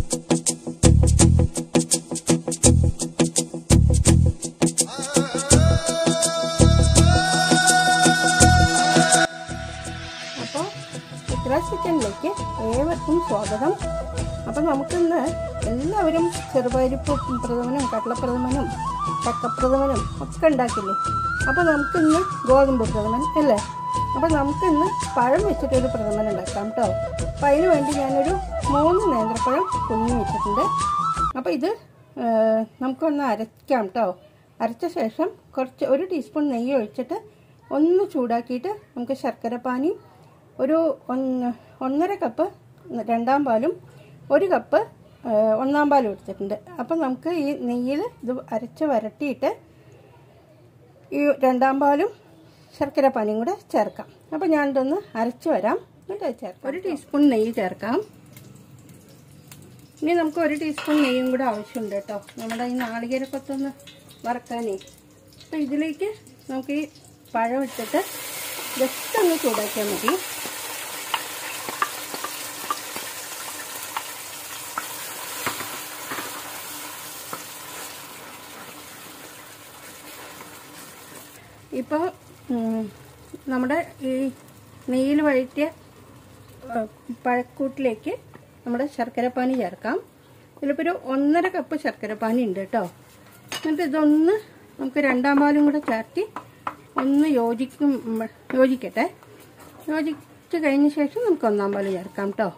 അപ്പോൾ ചിത്രാസ് കിച്ചണിലേക്ക് ഏവർക്കും സ്വാഗതം അപ്പോൾ നമുക്കിന്ന് എല്ലാവരും ചെറുപരിപ്പ് പ്രഥമനും കടലപ്രഥമനും ചക്കപ്രഥമനും ഒക്കെ ഉണ്ടാക്കില്ലേ അപ്പോൾ നമുക്കിന്ന് ഗോതമ്പ് പ്രഥമൻ അല്ലേ അപ്പോൾ നമുക്കിന്ന് പഴം വെച്ചിട്ടൊരു പ്രഥമൻ ഉണ്ടാക്കാം കേട്ടോ അപ്പോൾ അതിന് വേണ്ടി ഞാനൊരു മൂന്ന് നേന്ത്രപ്പഴം കുഞ്ഞു വെച്ചിട്ടുണ്ട് അപ്പോൾ ഇത് ആ, നമുക്കൊന്ന് അരയ്ക്കാം കേട്ടോ അരച്ച ശേഷം കുറച്ച് ഒരു ടീസ്പൂൺ നെയ്യ് ഒഴിച്ചിട്ട് ഒന്ന് ചൂടാക്കിയിട്ട് നമുക്ക് ശർക്കര പാനി ഒരു ഒന്ന് ഒന്നര കപ്പ് രണ്ടാം പാലും ഒരു കപ്പ് ആ, ഒന്നാം പാലും എടുത്തിട്ടുണ്ട് അപ്പം നമുക്ക് ഈ നെയ്യിൽ ഇത് അരച്ച് വരട്ടിയിട്ട് ഈ രണ്ടാം പാലും ശർക്കര പാനിയും കൂടെ ചേർക്കാം അപ്പം ഞാനിതൊന്ന് അരച്ച് വരാം എന്നിട്ട് ചേർക്കാം ഒരു ടീസ്പൂൺ നെയ്യ് ചേർക്കാം ഇനി നമുക്ക് ഒരു ടീസ്പൂൺ നെയ്യും കൂടെ ആവശ്യമുണ്ട് കേട്ടോ നമ്മുടെ ഈ നാളികേരക്കൊത്തൊന്ന് വറക്കാനേ അപ്പം ഇതിലേക്ക് നമുക്ക് ഈ പഴം ഇട്ടിട്ട് ജസ്റ്റ് ഒന്ന് ചൂടാക്കിയാൽ മതി ഇപ്പോൾ നമ്മുടെ ഈ നെയ്യിൽ വഴറ്റിയ ഏഹ്, പഴക്കൂട്ടിലേക്ക് നമ്മുടെ ശർക്കരപ്പാനി ചേർക്കാം ഇതിലിപ്പോൾ ഒരു ഒന്നര കപ്പ് ശർക്കരപ്പാനി ഉണ്ട് കേട്ടോ എന്നിട്ട് ഇതൊന്ന് നമുക്ക് രണ്ടാം പാലും കൂടെ ചേർത്തി ഒന്ന് യോജിക്കും ഉം, യോജിക്കട്ടെ യോജിച്ച് കഴിഞ്ഞ ശേഷം നമുക്ക് ഒന്നാം പാല് ചേർക്കാം കേട്ടോ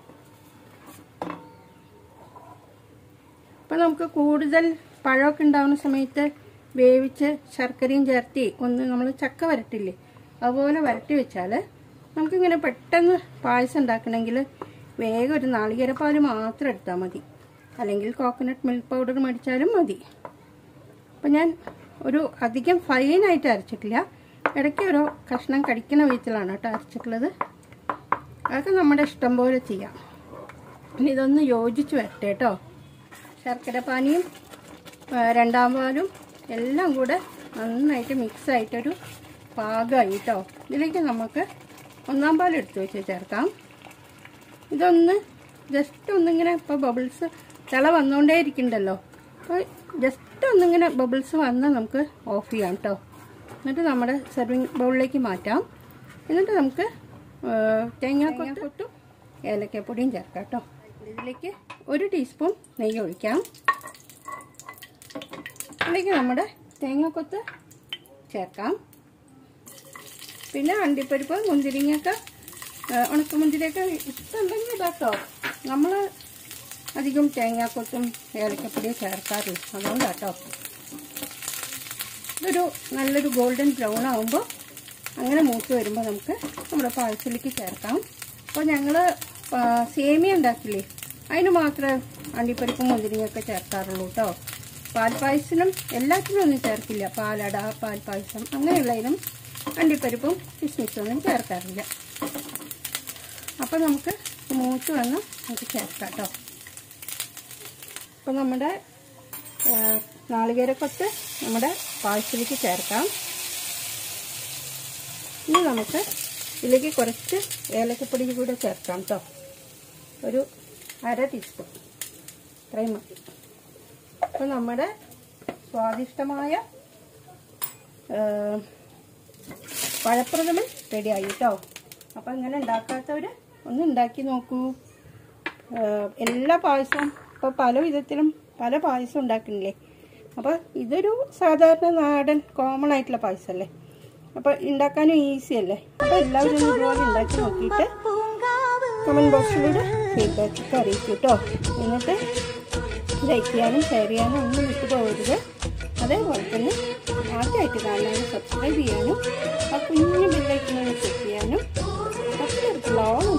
അപ്പോൾ നമുക്ക് കൂടുതൽ പഴമൊക്കെ ഉണ്ടാവുന്ന സമയത്ത് വേവിച്ച് ശർക്കരയും ചേർത്തി ഒന്ന് നമ്മൾ ചക്ക വരട്ടില്ലേ അതുപോലെ വരട്ടി വെച്ചാൽ നമുക്കിങ്ങനെ പെട്ടെന്ന് പായസം ഉണ്ടാക്കണമെങ്കിൽ വേഗം ഒരു നാളികേരപ്പാൽ മാത്രം എടുത്താൽ മതി അല്ലെങ്കിൽ കോക്കനട്ട് മിൽക്ക് പൗഡർ മേടിച്ചാലും മതി അപ്പം ഞാൻ ഒരു അധികം ഫൈനായിട്ട് അരച്ചിട്ടില്ല ഇടയ്ക്ക് ഒരു കഷ്ണം കടിക്കുന്ന വിധത്തിലാണ് കേട്ടോ അരച്ചിട്ടുള്ളത് അതൊക്കെ നമ്മുടെ ഇഷ്ടം പോലെ ചെയ്യാം ഇനി ഇതൊന്ന് യോജിച്ച് വരട്ടെ കേട്ടോ ശർക്കര പാനിയും ആ, രണ്ടാം പാലും എല്ലാം കൂടെ നന്നായിട്ട് മിക്സ് ആയിട്ടൊരു പാകമായി കേട്ടോ ഇതിലേക്ക് നമുക്ക് ഒന്നാം പാൽ എടുത്ത് വെച്ച് ചേർക്കാം ഇതൊന്ന് ജസ്റ്റ് ഒന്നിങ്ങനെ ഇപ്പോൾ ബബിൾസ് തിള വന്നുകൊണ്ടേ ഇരിക്കണ്ടല്ലോ അപ്പോൾ ജസ്റ്റ് ഒന്നിങ്ങനെ ബബിൾസ് വന്നാൽ നമുക്ക് ഓഫ് ചെയ്യാം കേട്ടോ എന്നിട്ട് നമ്മുടെ സെർവിങ് ബൗളിലേക്ക് മാറ്റാം എന്നിട്ട് നമുക്ക് ആ, തേങ്ങാക്കൊത്തും ഏലക്കപ്പൊടിയും ചേർക്കാം കേട്ടോ ഇതിലേക്ക് ഒരു ടീസ്പൂൺ നെയ്യ് ഒഴിക്കാം അതിലേക്ക് നമ്മുടെ തേങ്ങാക്കൊത്ത് ചേർക്കാം പിന്നെ അണ്ടിപ്പരിപ്പ് മുന്തിരിങ്ങയൊക്കെ ആ, ഉണക്കമുന്തിരിയൊക്കെ ഇഷ്ടമുണ്ടെങ്കിൽ ഇതാട്ടോ നമ്മൾ അധികം തേങ്ങാക്കൊത്തും ഏലക്കപ്പൊടിയും ചേർക്കാറില്ല അതുകൊണ്ടാട്ടോ ഇതൊരു നല്ലൊരു ഗോൾഡൻ ബ്രൗൺ ആകുമ്പോൾ അങ്ങനെ മൂത്ത് വരുമ്പോൾ നമുക്ക് നമ്മുടെ പായസത്തിലേക്ക് ചേർക്കാം അപ്പോൾ ഞങ്ങൾ സേമിയ ഉണ്ടാക്കില്ലേ അതിന് മാത്രമേ അണ്ടിപ്പരിപ്പും മുന്തിരിങ്ങയൊക്കെ ചേർക്കാറുള്ളൂ കേട്ടോ പാൽപ്പായസത്തിനും എല്ലാത്തിനും ഒന്നും ചേർക്കില്ല പാലട പാൽപ്പായസം അങ്ങനെയുള്ളതിനും അണ്ടിപ്പരിപ്പും കിസ്മിസും ഒന്നും ചേർക്കാറില്ല അപ്പോൾ നമുക്ക് മൂത്ത് വന്ന് നമുക്ക് ചേർക്കാം കേട്ടോ അപ്പോൾ നമ്മുടെ ആ, നാളികേരക്കൊത്ത് നമ്മുടെ പായസത്തിലേക്ക് ചേർക്കാം ഇനി നമുക്ക് ഇതിലേക്ക് കുറച്ച് ഏലക്കപ്പൊടി കൂടെ ചേർക്കാം കേട്ടോ ഒരു അര ടീസ്പൂൺ ഇത്രയും മതി അപ്പോൾ നമ്മുടെ സ്വാദിഷ്ടമായ ആ, പഴപ്രഥമൻ റെഡിയായി കേട്ടോ അപ്പോൾ ഇങ്ങനെ ഉണ്ടാക്കാത്തവർ ഒന്ന് ഉണ്ടാക്കി നോക്കൂ ആ, എല്ലാ പായസവും ഇപ്പോൾ പല വിധത്തിലും പല പായസം ഉണ്ടാക്കുന്നില്ലേ അപ്പോൾ ഇതൊരു സാധാരണ നാടൻ കോമൺ ആയിട്ടുള്ള പായസമല്ലേ അപ്പോൾ ഉണ്ടാക്കാനും ഈസി അല്ലേ അപ്പോൾ എല്ലാവരും ഒന്ന് ഇതുപോലെ ഉണ്ടാക്കി നോക്കിയിട്ട് കമൻറ്റ് ബോക്സിലൂടെ ഫീഡ്ബാക്ക് ഒക്കെ അറിയിക്കും കേട്ടോ എന്നിട്ട് ലൈക്ക് ചെയ്യാനും ഷെയർ ചെയ്യാനും ഒന്നും വിട്ടു പോകരുത് അതേപോലെ തന്നെ ആദ്യമായിട്ട് കാണാനും സബ്സ്ക്രൈബ് ചെയ്യാനും ആ കുഞ്ഞു ബെല്ലൈക്കനൊന്ന് ക്ലിക്ക് ചെയ്യാനും തൊട്ടടുത്തുള്ള ഓൾ